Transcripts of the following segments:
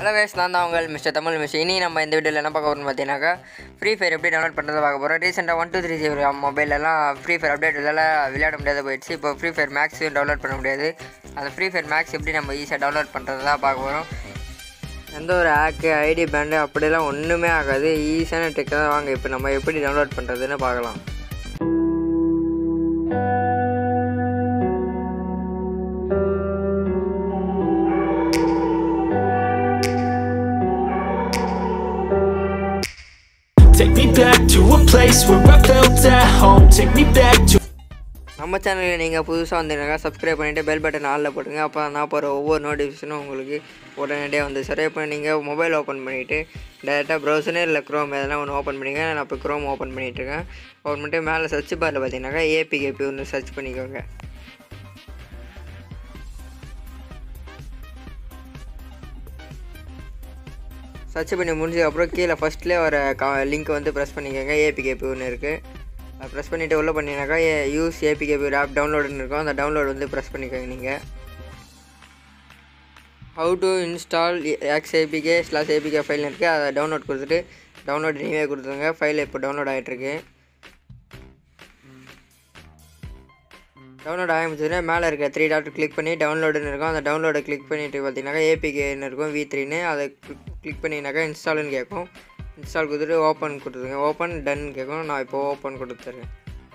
Hello ways நான் தான் உங்கள் மிஸ்டர் தமிழ் மிஸ்டர் இனி நம்ம இந்த வீடியோவில் என்ன பார்க்க போகிறோம்னு பார்த்தீங்கன்னாக்கா ஃப்ரீ ஃபயர் எப்படி டவுன்லோட் பண்ணுறது பார்க்க போகிறோம் ரீசெண்டாக ஒன் டூ த்ரீ ஜீரோ மொபைலெல்லாம் ஃப்ரீ ஃபயர் அப்டேட் இதெல்லாம் விளையாட முடியாத போயிடுச்சு இப்போ ஃப்ரீ ஃபயர் மேக்ஸையும் டவுன்லோட் பண்ண முடியாது அந்த ஃப்ரீ ஃபயர் மேக்ஸ் எப்படி நம்ம ஈஸியாக டவுன்லோட் பண்ணுறது தான் பார்க்க போகிறோம் எந்த ஒரு ஆக்கு ஐடி பேண்டு அப்படிலாம் ஒன்றுமே ஆகாது ஈஸியான டெக்கை தான் வாங்க இப்போ நம்ம எப்படி டவுன்லோட் பண்ணுறதுன்னு பார்க்கலாம் Take me back to a place where I felt at home. Take me back to நம்ம சேனலில் நீங்கள் புதுசாக வந்தீங்கன்னா சப்ஸ்கிரைப் பண்ணிவிட்டு பெல் பட்டன் ஆளில் போட்டுங்க அப்போ நான் போகிற ஒவ்வொரு நோட்டிஃபிகேஷனும் உங்களுக்கு உடனடியாக வந்து சரி இப்போ நீங்கள் மொபைல் ஓப்பன் பண்ணிவிட்டு டேரெக்டாக ப்ரௌசரே இல்லை க்ரோம் எதனா ஒன்று ஓப்பன் பண்ணிங்க நான் இப்போ க்ரோம் ஓப்பன் பண்ணிகிட்ருக்கேன் ஓப்பன் பண்ணிட்டு மேலே சர்ச் பாரில் பார்த்தீங்கன்னாக்கா ஏபிகேபி ஒன்று சர்ச் பண்ணிக்கோங்க சர்ச் பண்ணி முடிஞ்சதுக்கப்புறம் கீழே ஃபஸ்ட்லேயே வர கா லிங்க் வந்து ப்ரெஸ் பண்ணிக்கோங்க ஏபிகேபி ஒன்று இருக்குது ப்ரெஸ் பண்ணிவிட்டு உள்ளே பண்ணினாக்கா யூஸ் ஏபிகேபி ஆப் டவுன்லோடுன்னு இருக்கும் அந்த டவுன்லோட் வந்து ப்ரெஸ் பண்ணிக்கோங்க நீங்கள் how to install X APK slash APK file இருக்குது அதை டவுன்லோட் கொடுத்துட்டு டவுன்லோட் நீவே கொடுத்துருங்க ஃபைல் இப்போ டவுன்லோட் ஆகிட்டுருக்கு டவுன்லோட் ஆரம்பிச்சதுன்னா மேலே இருக்க த்ரீ டாட் கிளிக் பண்ணி டவுன்லோடுன்னு இருக்கும் அந்த டவுன்லோடை கிளிக் பண்ணிவிட்டு பார்த்தீங்கன்னாக்கா ஏபிகேன்னு இருக்கும் வி த்ரீன்னு அதை கிளிக் பண்ணினாக்கா இன்ஸ்டால்னு கேட்கும் இன்ஸ்டால் கொடுத்துட்டு ஓப்பன் கொடுத்துருங்க ஓப்பன் டன் கேட்கும் நான் இப்போ ஓப்பன் கொடுத்துட்றேன்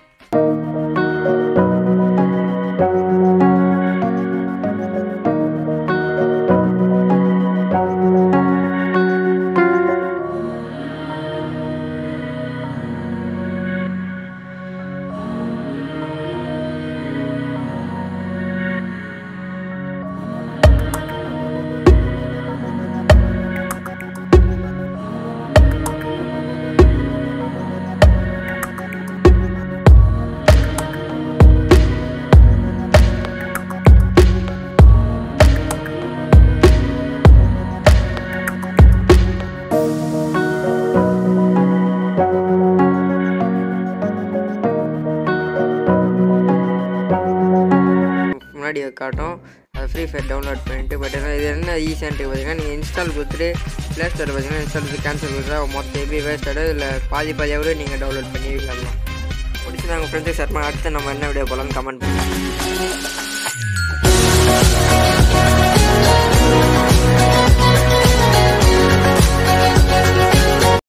முன்னாடி காட்டும் அதை ஃப்ரீ ஃபயர் டவுன்லோட் பண்ணிட்டு பட் ஆனால் இது என்ன ஈஸியான்ட்டு பார்த்தீங்கன்னா நீங்கள் இன்ஸ்டால் கொடுத்துட்டு ப்ளே ஸ்டோர் பார்த்தீங்கன்னா இன்ஸ்டால் கொடுத்து கேன்சல் கொடுத்தா மொத்தம் எப்படி வேஸ்ட் ஆகிடும் இல்லை பாதி பாதியாக கூட நீங்கள் டவுன்லோட் பண்ணி விடலாம் பிடிச்சி நாங்கள் ஃப்ரெண்ட்ஸுக்கு சர்மா அடுத்து நம்ம என்ன வீடியோ போகலான்னு கமெண்ட் பண்ணுங்கள்